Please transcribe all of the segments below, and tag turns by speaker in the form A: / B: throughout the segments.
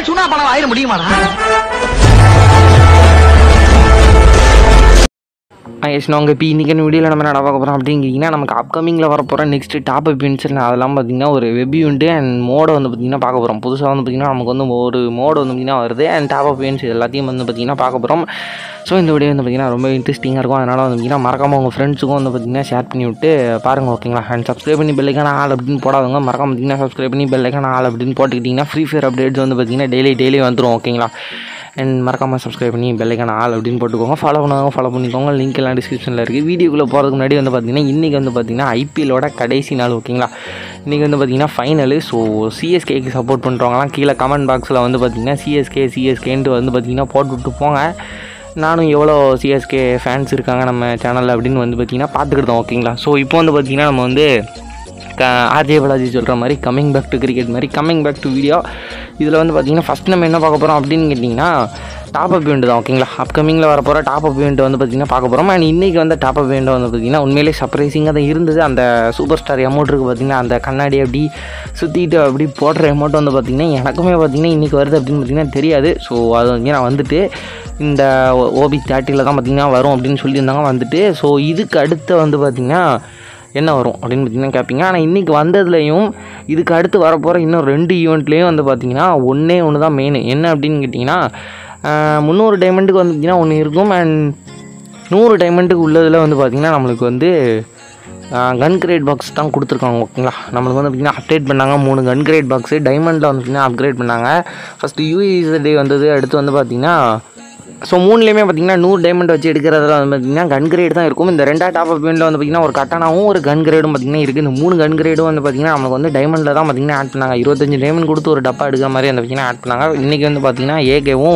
A: சுனா பணம் ஆயிட முடியுமாடா
B: எஸ் நாங்கள் இப்போ இன்றைக்கான வீடியோவில் நம்ம என்ன பார்க்க போகிறோம் அப்படிங்கிறீங்கன்னா நமக்கு அப்கமிங்கில் வரப்போகிற நெக்ஸ்ட் டாப் அப்பியன்ஸ் அதெல்லாம் பார்த்திங்கன்னா ஒரு வெப் யூனிட்டு அண்ட் மோடை வந்து பார்த்திங்கன்னா பார்க்க போகிறோம் புதுசாக வந்து பார்த்திங்கன்னா நமக்கு வந்து ஒரு மோடு வந்து பார்த்திங்கன்னா வருது அண்ட் டாப் அப்பியன்ஸ் எல்லாத்தையும் வந்து பார்த்திங்கன்னா பார்க்க போகிறோம் ஸோ இந்த வீடியோ வந்து பார்த்திங்கன்னா ரொம்ப இன்ட்ரெஸ்டிங்காக இருக்கும் அதனால் வந்து பார்த்திங்கன்னா மறக்காமல் உங்கள் ஃப்ரெண்ட்ஸுக்கும் வந்து பார்த்திங்கன்னா ஷேர் பண்ணி விட்டு பாருங்கள் ஓகேங்களா அண்ட் சப்ஸ்கிரைப் பண்ணி பெல்லைக்கான ஆள் அப்படின்னு போடாதவங்க மறக்காம பார்த்திங்கன்னா சப்ஸ்கிரைப் பண்ணி பெல்லைக்கான ஆள் அப்படின்னு போட்டுக்கிட்டிங்கன்னா ஃப்ரீ ஃபயர் அப்டேட்ஸ் வந்து பார்த்திங்கன்னா டெய்லி டெய்லி வந்துடும் ஓகேங்களா அண்ட் மறக்காமல் சப்ஸ்கிரைப் பண்ணி பெல்லைக்கான ஆள் அப்படின்னு போட்டுக்கோங்க ஃபாலோ பண்ணுவாங்க ஃபாலோ பண்ணிக்கோங்க லிங்க் எல்லாம் டிஸ்கிரிப்ஷனில் இருக்குது வீடியோக்குள்ளே போகிறதுக்கு முன்னாடி வந்து பார்த்தீங்கன்னா இன்றைக்கி வந்து பார்த்தீங்கன்னா ஐபிஎல்லோட கடைசி நாள் ஓகேங்களா இன்றைக்கி வந்து பார்த்தீங்கன்னா ஃபைனலு ஸோ சிஎஸ்கேக்கு சப்போர்ட் பண்ணுறவங்களாம் கீழே கமெண்ட் பாக்ஸில் வந்து பார்த்தீங்கன்னா சிஎஸ்கே சிஎஸ்கேன்ட்டு வந்து பார்த்தீங்கன்னா போட்டு விட்டு போங்க நானும் எவ்வளோ சிஎஸ்கே ஃபேன்ஸ் இருக்காங்க நம்ம சேனலில் அப்படின்னு வந்து பார்த்தீங்கன்னா பார்த்துக்கிட்டோம் ஓகேங்களா ஸோ இப்போ வந்து பார்த்தீங்கன்னா நம்ம வந்து க ஆர்ஜே பாலாஜி சொல்கிற மாதிரி கம்மிங் பேக் டு கிரிக்கெட் மாதிரி கம்மிங் பேக் டு வீடியோ இதில் வந்து பார்த்தீங்கன்னா ஃபஸ்ட் நம்ம என்ன பார்க்க போகிறோம் அப்படின்னு கேட்டிங்கன்னா டாப் அப் ஈவெண்ட் தான் ஓகேங்களா அப்கமிங்கில் வரப்போகிற டாப் அப் ஈவெண்ட் வந்து பார்த்திங்கன்னா பார்க்க போகிறோம் அண்ட் இன்றைக்கி வந்து டாப் அப் ஈவெண்ட் வந்து பார்த்திங்கன்னா உண்மையிலே சர்ப்ரைசிங்காக தான் இருந்தது அந்த சூப்பர் ஸ்டார் அமௌண்ட் இருக்குது பார்த்திங்கன்னா அந்த கண்ணாடி அப்படி சுற்றிட்டு அப்படி போடுற அமௌண்ட் வந்து பார்த்திங்கன்னா எனக்குமே பார்த்திங்கன்னா இன்றைக்கி வருது அப்படின்னு பார்த்திங்கன்னா தெரியாது ஸோ அது வந்து நான் வந்துட்டு இந்த ஓபி தேர்ட்டியில் தான் பார்த்திங்கன்னா வரும் அப்படின்னு சொல்லியிருந்தாங்க வந்துட்டு ஸோ இதுக்கு அடுத்து வந்து பார்த்திங்கன்னா என்ன வரும் அப்படின்னு பார்த்தீங்கன்னா கேட்பீங்க ஆனால் இன்றைக்கி வந்ததுலேயும் இதுக்கு அடுத்து வரப்போகிற இன்னும் ரெண்டு ஈவெண்ட்லேயும் வந்து பார்த்தீங்கன்னா ஒன்றே ஒன்று தான் மெயின் என்ன அப்படின்னு கேட்டிங்கன்னா முந்நூறு டைமண்டுக்கு வந்து பார்த்திங்கன்னா ஒன்று இருக்கும் அண்ட் நூறு டைமண்டுக்கு உள்ளதில் வந்து பார்த்திங்கன்னா நம்மளுக்கு வந்து கன் கிரேட் பாக்ஸ் தான் கொடுத்துருக்காங்க ஓகேங்களா நம்மளுக்கு வந்து பார்த்திங்கன்னா அப்டேட் பண்ணாங்க மூணு கன் கிரேட் பாக்ஸு டைமண்டில் வந்து பார்த்திங்கன்னா அப்கிரேட் பண்ணாங்க ஃபஸ்ட்டு யூஇஸ் டே வந்தது அடுத்து வந்து பார்த்திங்கன்னா ஸோ மூணுலேயுமே பார்த்தீங்கன்னா நூறு டைமண்ட் வச்சு எடுக்கிறதுல வந்து பார்த்தீங்கன்னா கன் கிரேட் தான் இருக்கும் இந்த ரெண்டா டாப் அப் வந்து பார்த்தீங்கன்னா ஒரு கட்டனாவும் ஒரு கன் கிரேடும் பார்த்தீங்கன்னா இருக்குது இந்த மூணு கன் கிரேடும் வந்து பார்த்தீங்கன்னா நமக்கு வந்து டைமண்டில் தான் பார்த்தீங்கன்னா ஆட் பண்ணாங்க இருபத்தஞ்சு டைமண்ட் கொடுத்து ஒரு டப்பா எடுக்கிற மாதிரி அந்த பார்த்தீங்கன்னா ஆட் பண்ணாங்க இன்றைக்கி வந்து பார்த்தீங்கன்னா ஏகேவும்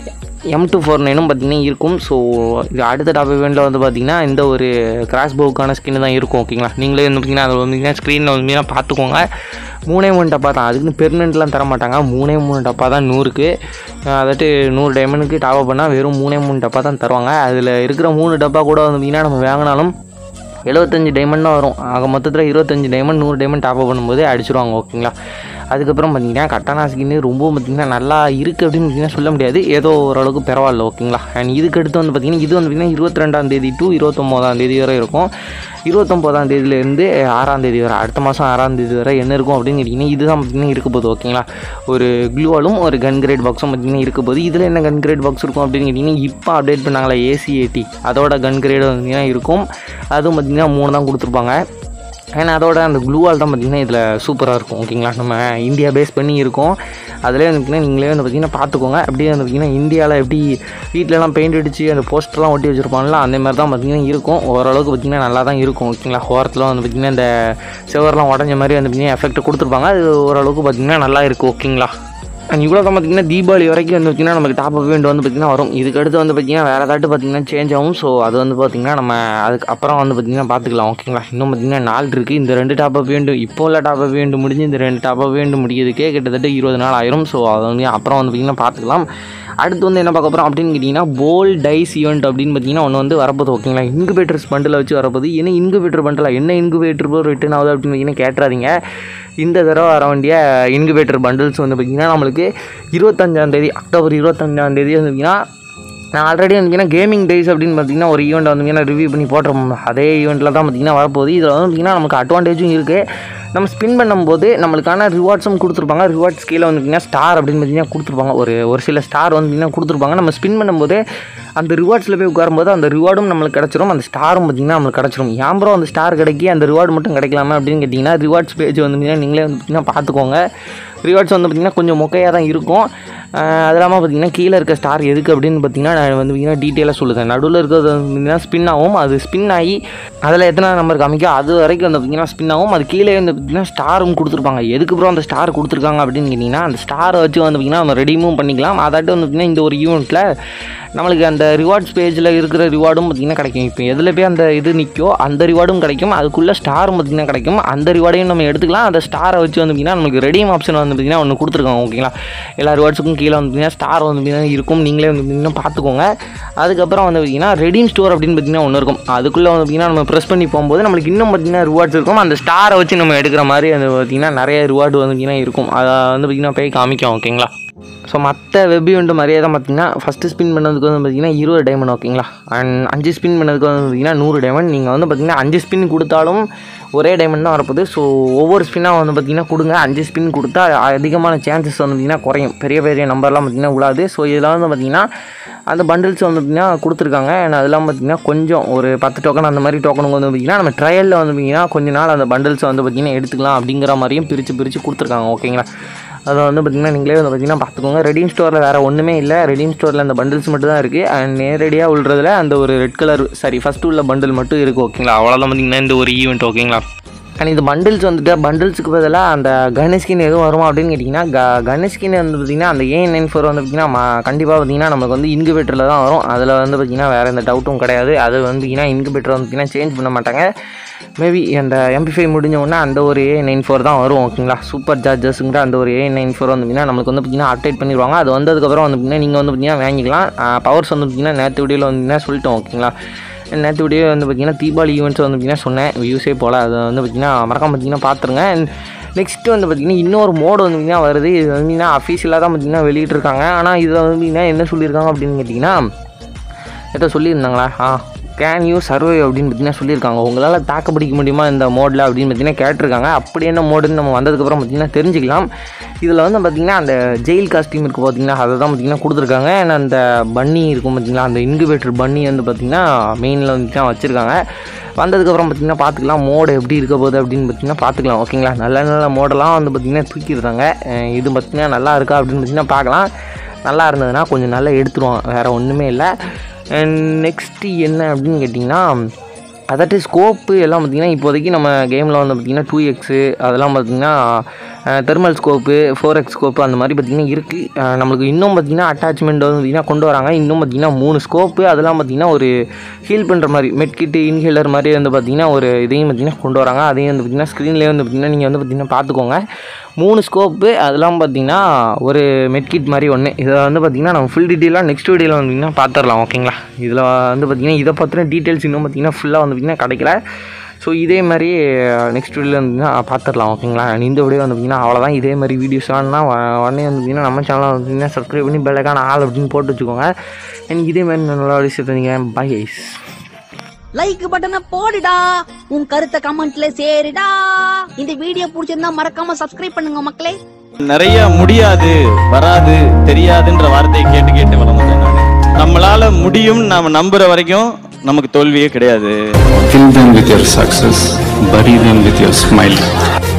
B: எம் டூ ஃபோர் நைனும் பார்த்தீங்கன்னா இருக்கும் ஸோ இது அடுத்த டாப் இவெண்ட்டில் வந்து பார்த்தீங்கன்னா இந்த ஒரு கிராஸ் பவுக்கான ஸ்கின் தான் இருக்கும் ஓகேங்களா நீங்களே வந்து பார்த்தீங்கன்னா அதில் வந்தீங்கன்னா ஸ்க்ரீனில் வந்து பார்த்துக்கோங்க மூணே மூணு டப்பா தான் அதுக்குன்னு பெர்மனெண்ட்லாம் தர மாட்டாங்க மூணே மூணு டப்பா தான் நூறுக்கு அதாட்டு நூறு டைமண்டுக்கு டாப் பண்ணால் வெறும் மூணே மூணு டப்பா தான் தருவாங்க அதில் இருக்கிற மூணு டப்பா கூட வந்து பார்த்தீங்கன்னா நம்ம வாங்கினாலும் எழுபத்தஞ்சு டைமண்ட் தான் வரும் ஆக மொத்தத்தில் இருபத்தஞ்சு டைமண்ட் நூறு டைமண்ட் டாப் பண்ணும்போது அடிச்சிருவாங்க ஓகேங்களா அதுக்கப்புறம் பார்த்தீங்கன்னா கட்டானா ஸ்கின்னு ரொம்ப பார்த்திங்கன்னா நல்லா இருக்குது அப்படின்னு பார்த்தீங்கன்னா சொல்ல முடியாது ஏதோ ஓரளவுக்கு பரவாயில்ல ஓகேங்களா அண்ட் இதுக்கு அடுத்து வந்து பார்த்திங்கன்னா இது வந்து பார்த்திங்கன்னா இருபத்தி ரெண்டாம் தேதி டு இருபத்தொம்போதாம் தேதி வரை இருக்கும் இருபத்தொம்போதாம் தேதியிலேருந்து ஆறாம் தேதி வரை அடுத்த மாதம் ஆறாம் தேதி வரை என்ன இருக்கும் அப்படின்னு கேட்டிங்கன்னா இதுதான் பார்த்திங்கன்னா இருக்க போகுது ஓகேங்களா ஒரு க்ளூவாலும் ஒரு கன் கிரேட் பாக்ஸும் பார்த்திங்கன்னா இருக்க போகுது இதில் என்ன கன் கிரேட் பாக்ஸ் இருக்கும் அப்படின்னு கேட்டிங்கன்னா இப்போ அப்டேட் பண்ணாங்களா ஏசிஏடி அதோட கன் கிரேடு பார்த்திங்கன்னா இருக்கும் அதுவும் பார்த்திங்கன்னா மூணு தான் கொடுத்துருப்பாங்க ஏன்னா அதோட அந்த க்ளூவால் தான் பார்த்திங்கன்னா இதில் சூப்பராக இருக்கும் ஓகேங்களா நம்ம இந்தியா பேஸ் பண்ணி இருக்கோம் அதிலே வந்து பார்த்திங்கன்னா நீங்களே வந்து பார்த்திங்கன்னா பார்த்துக்கோங்க அப்படியே வந்து பார்த்திங்கன்னா இந்தியாவில் எப்படி வீட்டிலலாம் பெயிண்ட் அடித்து அந்த போஸ்டர்லாம் ஒட்டி வச்சுருப்பாங்களா அந்த மாதிரி தான் பார்த்திங்கன்னா இருக்கும் ஓரளவுக்கு பார்த்திங்கன்னா நல்லா தான் இருக்கும் ஓகேங்களா ஓரத்தில் வந்து பார்த்திங்கன்னா இந்த செவர்லாம் உடஞ்ச மாதிரி வந்து பார்த்திங்கன்னா எஃபெக்ட் கொடுத்துருப்பாங்க அது ஓரளவுக்கு பார்த்திங்கன்னா நல்லா இருக்குது ஓகேங்களா அண்ட் இவ்வளோ தான் பார்த்திங்கன்னா தீபாவளி வரைக்கும் வந்து பார்த்திங்கன்னா நமக்கு டாப் அப் வேண்ட் வந்து பார்த்திங்கன்னா வரும் இதுக்கு அடுத்து வந்து பார்த்திங்கன்னா வேறு ஏதாட்டு பார்த்திங்கன்னா சேஞ்ச் ஆகும் ஸோ அது வந்து பார்த்திங்கன்னா நம்ம அதுக்கு அப்புறம் வந்து பார்த்திங்கன்னா பார்த்துக்கலாம் ஓகேங்களா இன்னும் பார்த்திங்கன்னா நாள் இருக்குது இந்த ரெண்டு டாப் அப் வேண்டு இப்போ உள்ள டாப் அப் வேண்டு முடிஞ்சு இந்த ரெண்டு டாப் அப் வேண்டு முடிக்கிறதுக்கே கிட்டத்தட்ட இருபது நாள் ஆயிரும் ஸோ அதை வந்து அப்புறம் வந்து பார்த்திங்கன்னா பார்த்துக்கலாம் அடுத்து வந்து என்ன பார்க்க போகிறோம் அப்படின்னு கேட்டிங்கன்னா போல் டைஸ் ஈவெண்ட் அப்படின்னு பார்த்தீங்கன்னா ஒன்று வந்து வரப்போகுது ஓகேங்களா இன்குபேட்டர்ஸ் பண்டில் வச்சு வரப்போகுது என்ன இன்குபேட்டர் பண்டில் என்ன இன்குபேட்டர் போய் ரிட்டர்ன் ஆகுது அப்படின்னு பார்த்தீங்கன்னா கேட்டுறாதீங்க இந்த தடவை வர வேண்டிய இன்குபேட்டர் பண்டில்ஸ் வந்து பார்த்திங்கன்னா நம்மளுக்கு இருபத்தஞ்சாந்தேதி அக்டோபர் இருபத்தஞ்சாந்தேதி வந்து பார்த்திங்கன்னா நான் ஆல்ரெடி வந்து கேமிங் டேஸ் அப்படின்னு பார்த்தீங்கன்னா ஒரு ஈவெண்ட் வந்து ரிவ்யூ பண்ணி போட்டுருப்போம் அதே ஈவெண்ட்டில் தான் பார்த்திங்கன்னா வரப்போகுது இதில் வந்து பார்த்திங்கன்னா நமக்கு அட்வான்டேஜும் இருக்குது நம்ம ஸ்பின் பண்ணும்போது நம்மளுக்கான ரிவார்ட்ஸும் கொடுத்துருப்பாங்க ரிவார்ட்ஸ் கீழே வந்து பார்த்திங்கன்னா ஸ்டார் அப்படின்னு பார்த்தீங்கன்னா கொடுத்துருப்பாங்க ஒரு ஒரு சில ஸ்டார் வந்து பார்த்திங்கன்னா கொடுத்துருப்பாங்க நம்ம ஸ்பின் பண்ணும்போது அந்த ரிவார்ட்ஸில் போய் உட்காரும்போது அந்த ரிவார்டும் நம்மளுக்கு கிடச்சிரும் அந்த ஸ்டாரும் பார்த்திங்கன்னா நம்மளுக்கு கிடச்சிரும் ஏன் ப்ரோ அந்த ஸ்டார் கிடைக்கி அந்த ரிவார்டு மட்டும் கிடைக்கலாமா அப்படின்னு கேட்டிங்கன்னா ரிவார்ட்ஸ் பேஜ் வந்து பார்த்திங்கன்னா நீங்களே வந்து பார்த்திங்கன்னா பார்த்துக்கோங்க ரிவார்ட்ஸ் வந்து பார்த்திங்கன்னா கொஞ்சம் மொக்கையாக தான் இருக்கும் அது இல்லாமல் பார்த்திங்கன்னா கீழே இருக்க ஸ்டார் எதுக்கு அப்படின்னு பார்த்தீங்கன்னா நான் வந்து பார்த்திங்கன்னா டீட்டெயிலாக சொல்லுவேன் நடுவில் இருக்கிறது வந்து பார்த்திங்கன்னா ஸ்பின் ஆகும் அது ஸ்பின் ஆகி அதில் எத்தனை நம்பர் காமிக்கோ அது வரைக்கும் வந்து பார்த்திங்கன்னா ஸ்பின் ஆகும் அது கீழே வந்து பார்த்திங்கன்னா ஸ்டாரும் கொடுத்துருப்பாங்க எதுக்கு ப்ரோ அந்த ஸ்டார் கொடுத்துருக்காங்க அப்படின்னு கேட்டிங்கன்னா அந்த ஸ்டாரை வச்சு வந்து பார்த்திங்கன்னா நம்ம ரெடிமும் பண்ணிக்கலாம் அதாட்டு வந்து பார்த்திங்கன்னா இந்த ஒரு ஈவெண்ட்டில் நம்மளுக்கு அந்த ரிவார்ட்ஸ் பேஜில் இருக்கிற ரிவார்டும் பார்த்திங்கன்னா கிடைக்கும் இப்போ எதில் போய் அந்த இது நிற்கோ அந்த ரிவார்டும் கிடைக்கும் அதுக்குள்ளே ஸ்டாரும் பார்த்திங்கன்னா கிடைக்கும் அந்த ரிவார்டையும் நம்ம எடுத்துக்கலாம் அந்த ஸ்டாரை வச்சு வந்து பார்த்திங்கன்னா நமக்கு ரெடியும் ஆப்ஷன் வந்து பார்த்திங்கன்னா ஒன்று கொடுத்துருக்காங்க ஓகேங்களா எல்லா ரிவார்ட்ஸுக்கும் கீழே வந்து பார்த்திங்கன்னா ஸ்டார் வந்து பார்த்திங்கன்னா இருக்கும் நீங்களே வந்து பார்த்திங்கன்னா பார்த்துக்கோங்க அதுக்கப்புறம் வந்து பார்த்திங்கன்னா ரெடீம் ஸ்டோர் அப்படின்னு பார்த்திங்கன்னா ஒன்று இருக்கும் அதுக்குள்ளே வந்து பார்த்திங்கன்னா நம்ம ப்ரெஸ் பண்ணி போகும்போது நம்மளுக்கு இன்னும் பார்த்திங்கன்னா ரிவார்ட்ஸ் இருக்கும் அந்த ஸ்டாரை வச்சு நம்ம எடுக்கிற மாதிரி அந்த பார்த்திங்கன்னா நிறைய ரிவார்டு வந்து பார்த்திங்கன்னா இருக்கும் அதை வந்து பார்த்திங்கன்னா போய் காமிக்கும் ஓகேங்களா ஸோ மற்ற வெப் ஈவெண்ட் மாதிரியே தான் பார்த்தீங்கன்னா ஃபஸ்ட்டு ஸ்பின் பண்ணதுக்கு வந்து பார்த்தீங்கன்னா இருபது டைமண்ட் ஓகேங்களா அண்ட் அஞ்சு ஸ்பின் பண்ணதுக்கு வந்து பார்த்தீங்கன்னா நூறு டைமண்ட் நீங்கள் வந்து பார்த்தீங்கன்னா அஞ்சு ஸ்பின் கொடுத்தாலும் ஒரே டைமண்ட் தான் வரப்போகுது ஸோ ஒவ்வொரு ஸ்பின்னாக வந்து பார்த்தீங்கன்னா கொடுங்க அஞ்சு ஸ்பின் கொடுத்தா அதிகமான சான்சஸ் வந்து பார்த்தீங்கன்னா குறையும் பெரிய பெரிய நம்பர்லாம் பார்த்தீங்கன்னா விழாது ஸோ இதில் வந்து பார்த்தீங்கன்னா அந்த பண்டில்ஸ் வந்து பார்த்தீங்கன்னா கொடுத்துருக்காங்க அண்ட் அதெல்லாம் பார்த்தீங்கன்னா கொஞ்சம் ஒரு பத்து டோக்கன் அந்த மாதிரி டோக்கனுக்கு வந்து பார்த்தீங்கன்னா நம்ம ட்ரையலில் வந்து பார்த்தீங்கன்னா கொஞ்ச நாள் அந்த பண்டில்ஸை வந்து பார்த்தீங்கன்னா எடுத்துக்கலாம் அப்படிங்கிற மாதிரியும் பிரித்து பிரித்து கொடுத்துருக்காங்க ஓகேங்களா அதை வந்து பார்த்திங்கன்னா நீங்களே வந்து பார்த்திங்கன்னா பார்த்துக்கோங்க ரெடீம் ஸ்டோரில் வேறு ஒன்றுமே இல்லை ரெடீம் ஸ்டோரில் அந்த பண்டில்ஸ் மட்டும் தான் இருக்குது அண்ட் நேரடியாக உள்ளதில் அந்த ஒரு ரெட் கலர் சாரி ஃபஸ்ட்டு உள்ள பண்டில் மட்டும் இருக்குது ஓகேங்களா அவ்வளோதான் பார்த்திங்கன்னா இந்த ஒரு ஈவெண்ட் ஓகேங்களா அண்ட் இது பண்டில்ஸ் வந்துட்டு பண்டில்ஸுக்கு பதிலாக அந்த கணேஷ்கின் எதுவும் வருமா அப்படின்னு கேட்டிங்கன்னா க கணேஷ்கின் வந்து பார்த்திங்கன்னா அந்த ஏ நைன் ஃபோர் வந்து பார்த்திங்கன்னா கண்டிப்பாக பார்த்திங்கன்னா நமக்கு வந்து இன்குபேட்டரில் தான் வரும் அதில் வந்து பார்த்திங்கன்னா வேறு எந்த டவுட்டும் கிடையாது அது வந்து பார்த்திங்கன்னா இன்குபேட்டர் வந்து பார்த்திங்கன்னா சேஞ்ச் பண்ண மாட்டாங்க மேபி அந்த எம்பி ஃபைவ் முடிஞ்ச உடனே அந்த ஒரு ஏ நைன் ஃபோர் தான் வரும் ஓகேங்களா சூப்பர் சார்ஜஸ்ங்கிற அந்த ஒரு ஏ நைன் ஃபோர் வந்து பார்த்திங்கன்னா நம்மளுக்கு வந்து பார்த்திங்கன்னா அப்டேட் பண்ணிடுவாங்க அது வந்ததுக்கப்புறம் வந்து பார்த்திங்கன்னா நீங்கள் வந்து பார்த்திங்கன்னா வாங்கிக்கலாம் பவர்ஸ் வந்து பார்த்திங்கன்னா நேற்று வீடியோவில் வந்து பார்த்திங்கன்னா சொல்லிட்டோம் ஓகேங்களா நேற்று வீடியோ வந்து பார்த்திங்கன்னா தீபாவளி ஈவெண்ட்ஸ் வந்து பார்த்திங்கன்னா சொன்னேன் வியூஸே போல் அதை வந்து பார்த்திங்கன்னா மறக்காம பார்த்திங்கன்னா பார்த்துருங்க அண்ட் நெக்ஸ்ட்டு வந்து பார்த்திங்கன்னா இன்னொரு மோடு வந்து பார்த்திங்கன்னா வருது இது வந்து பார்த்திங்கன்னா அஃபீஷியலாக தான் பார்த்திங்கன்னா வெளியிட்டிருக்காங்க ஆனால் இதில் வந்து பார்த்திங்கன்னா என்ன சொல்லியிருக்காங்க அப்படின்னு கேட்டிங்கன்னா ஏதோ சொல்லியிருந்தாங்களா ஆ கேன் யூ சர்வை அப்படின்னு பார்த்தீங்கன்னா சொல்லியிருக்காங்க உங்களால் தாக்கு பிடிக்க முடியுமா இந்த மோடில் அப்படின்னு பார்த்தீங்கன்னா கேட்டிருக்காங்க அப்படி என்ன மோடுன்னு நம்ம வந்ததுக்கப்புறம் பார்த்தீங்கன்னா தெரிஞ்சுக்கலாம் இதில் வந்து பார்த்திங்கன்னா அந்த ஜெயில் காஸ்டியூம் இருக்குது பார்த்தீங்கன்னா அதை தான் பார்த்திங்கன்னா கொடுத்துருக்காங்க அண்ட் அந்த பன்னி இருக்கும் பார்த்திங்களா அந்த இன்குபேட்டர் பன்னி வந்து பார்த்திங்கன்னா மெயினில் வந்து தான் வச்சுருக்காங்க வந்ததுக்கப்புறம் பார்த்திங்கன்னா பார்த்துக்கலாம் மோடு எப்படி இருக்க போகுது அப்படின்னு பார்த்திங்கன்னா பார்த்துக்கலாம் ஓகேங்களா நல்ல நல்ல மோடெல்லாம் வந்து பார்த்திங்கன்னா தூக்கிடுறாங்க அஹ் இது பார்த்திங்கன்னா நல்லா இருக்கா அப்படின்னு பார்த்திங்கன்னா பார்க்கலாம் நல்லா இருந்ததுன்னா கொஞ்சம் நல்லா எடுத்துருவோம் வேறு ஒன்றுமே இல்லை அண்ட் நெக்ஸ்ட்டு என்ன அப்படின்னு கேட்டிங்கன்னா அதாட்டு ஸ்கோப்பு எல்லாம் பார்த்திங்கன்னா இப்போதைக்கு நம்ம கேமில் வந்து பார்த்திங்கன்னா டூ எக்ஸு அதெல்லாம் பார்த்திங்கன்னா thermal scope four X scope அந்த மாதிரி பார்த்திங்கன்னா இருக்குது நம்மளுக்கு இன்னும் பார்த்திங்கன்னா அட்டாச்மெண்ட் வந்து பார்த்திங்கன்னா கொண்டு வராங்க இன்னும் பார்த்திங்கன்னா மூணு ஸ்கோப்பு அதெல்லாம் பார்த்திங்கன்னா ஒரு ஹீல் பண்ணுற மாதிரி மெட்கிட்டு இன்ஹேலர் மாதிரி வந்து பார்த்திங்கன்னா ஒரு இதையும் பார்த்திங்கன்னா கொண்டு வராங்க அதையும் வந்து பார்த்திங்கன்னா ஸ்க்ரீன்லேயே வந்து பார்த்திங்கன்னா நீங்கள் வந்து பார்த்திங்கன்னா பார்த்துக்கோங்க மூணு ஸ்கோப்பு அதெல்லாம் பார்த்திங்கன்னா ஒரு மெட்கிட் மாதிரி ஒன்று இதை வந்து பார்த்திங்கன்னா நம்ம ஃபுல் டீட்டெயிலாக நெக்ஸ்ட் வீடியோவில் வந்து பார்த்திங்கன்னா பார்த்துடலாம் ஓகேங்களா இதில் வந்து பார்த்திங்கன்னா இதை பற்றின டீட்டெயில்ஸ் இன்னும் பார்த்திங்கன்னா ஃபுல்லாக வந்து பார்த்திங்கன்னா கிடைக்கல ஸோ இதே மாதிரி நெக்ஸ்ட் வீடியோவில் வந்து பார்த்துடலாம் ஓகேங்களா And இந்த வீடியோ வந்து பார்த்திங்கன்னா அவ்வளோதான் இதே மாதிரி வீடியோஸ் வேணும்னா உடனே வந்து பார்த்திங்கன்னா நம்ம சேனலை வந்து பார்த்திங்கன்னா சப்ஸ்கிரைப் பண்ணி பெல்லைக்கான ஆள் அப்படின்னு போட்டு வச்சுக்கோங்க எனக்கு இதே மாதிரி நல்லா விஷயத்தை நீங்கள் பை ஐஸ்
A: லைக் பட்டனை போடுடா உன் கருத்தை கமெண்ட்ல சேருடா இந்த வீடியோ பிடிச்சிருந்தா மறக்காம சப்ஸ்கிரைப் பண்ணுங்க மக்களே
C: நிறைய முடியாது வராது தெரியாதுன்ற வார்த்தையை கேட்டு கேட்டு வளர்ந்தேன் நான் நம்மளால முடியும் நாம நம்புற வரைக்கும் நமக்கு தோல்வியே கிடையாது
D: Fill them with your success, bury them with your smile.